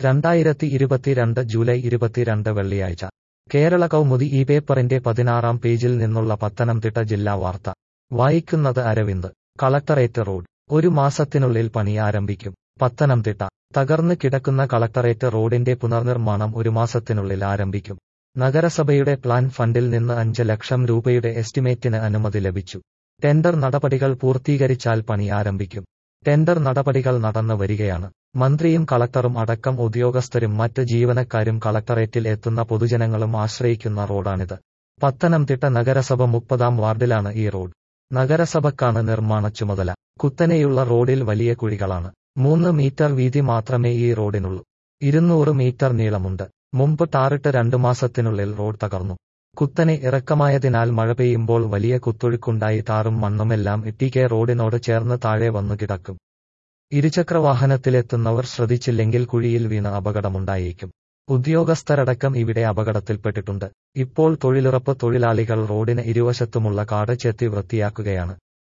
രണ്ടായിരത്തി ഇരുപത്തിരണ്ട് ജൂലൈ ഇരുപത്തിരണ്ട് വെള്ളിയാഴ്ച കേരള കൗമുദി ഈ പേപ്പറിന്റെ പതിനാറാം പേജിൽ നിന്നുള്ള പത്തനംതിട്ട ജില്ലാ വാർത്ത വായിക്കുന്നത് അരവിന്ദ് കളക്ടറേറ്റ് റോഡ് ഒരു മാസത്തിനുള്ളിൽ പണി ആരംഭിക്കും പത്തനംതിട്ട തകർന്ന് കിടക്കുന്ന കളക്ടറേറ്റ് റോഡിന്റെ പുനർനിർമ്മാണം ഒരു മാസത്തിനുള്ളിൽ ആരംഭിക്കും നഗരസഭയുടെ പ്ലാൻ ഫണ്ടിൽ നിന്ന് അഞ്ച് ലക്ഷം രൂപയുടെ എസ്റ്റിമേറ്റിന് അനുമതി ലഭിച്ചു ടെൻഡർ നടപടികൾ പൂർത്തീകരിച്ചാൽ പണി ആരംഭിക്കും ടെൻഡർ നടപടികൾ നടന്നു വരികയാണ് മന്ത്രിയും കളക്ടറും അടക്കം ഉദ്യോഗസ്ഥരും മറ്റ് ജീവനക്കാരും കളക്ടറേറ്റിൽ എത്തുന്ന പൊതുജനങ്ങളും ആശ്രയിക്കുന്ന റോഡാണിത് പത്തനംതിട്ട നഗരസഭ മുപ്പതാം വാർഡിലാണ് ഈ റോഡ് നഗരസഭക്കാണ് നിർമ്മാണ ചുമതല കുത്തനെയുള്ള റോഡിൽ വലിയ കുഴികളാണ് മൂന്ന് മീറ്റർ വീതി മാത്രമേ ഈ റോഡിനുള്ളൂ ഇരുന്നൂറ് മീറ്റർ നീളമുണ്ട് മുമ്പ് ടാറിട്ട് രണ്ടു മാസത്തിനുള്ളിൽ റോഡ് തകർന്നു കുത്തനെ ഇറക്കമായതിനാൽ മഴ പെയ്യുമ്പോൾ വലിയ കുത്തൊഴുക്കുണ്ടായി ടാറും മണ്ണുമെല്ലാം ഇട്ടിക്കെ റോഡിനോട് ചേർന്ന് താഴെ വന്നു കിടക്കും ഇരുചക്രവാഹനത്തിലെത്തുന്നവർ ശ്രദ്ധിച്ചില്ലെങ്കിൽ കുഴിയിൽ വീണ് അപകടമുണ്ടായേക്കും ഉദ്യോഗസ്ഥരടക്കം ഇവിടെ അപകടത്തിൽപ്പെട്ടിട്ടുണ്ട് ഇപ്പോൾ തൊഴിലുറപ്പ് തൊഴിലാളികൾ റോഡിന് ഇരുവശത്തുമുള്ള കാട് ചെത്തി വൃത്തിയാക്കുകയാണ്